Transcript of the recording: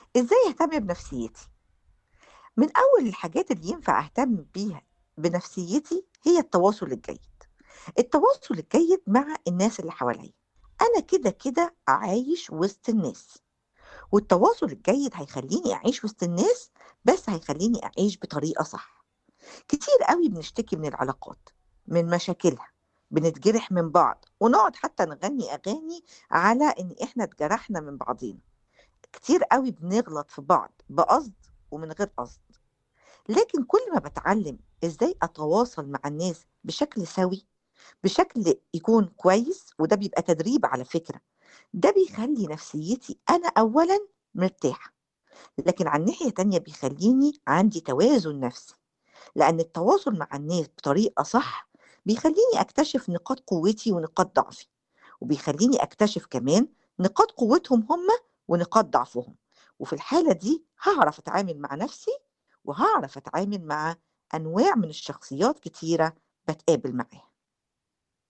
إزاي أهتم بنفسيتي؟ من أول الحاجات اللي ينفع أهتم بيها بنفسيتي هي التواصل الجيد التواصل الجيد مع الناس اللي حواليا أنا كده كده عايش وسط الناس والتواصل الجيد هيخليني أعيش وسط الناس بس هيخليني أعيش بطريقة صح كتير قوي بنشتكي من العلاقات من مشاكلها بنتجرح من بعض ونقعد حتى نغني أغاني على إن إحنا اتجرحنا من بعضينا كتير قوي بنغلط في بعض بقصد ومن غير قصد لكن كل ما بتعلم ازاي اتواصل مع الناس بشكل سوي بشكل يكون كويس وده بيبقى تدريب على فكرة ده بيخلي نفسيتي أنا أولا مرتاحة لكن على الناحية تانية بيخليني عندي توازن نفسي لأن التواصل مع الناس بطريقة صح بيخليني أكتشف نقاط قوتي ونقاط ضعفي وبيخليني أكتشف كمان نقاط قوتهم هم ونقاط ضعفهم وفي الحالة دي هعرف أتعامل مع نفسي وهعرف أتعامل مع أنواع من الشخصيات كتيرة بتقابل معاها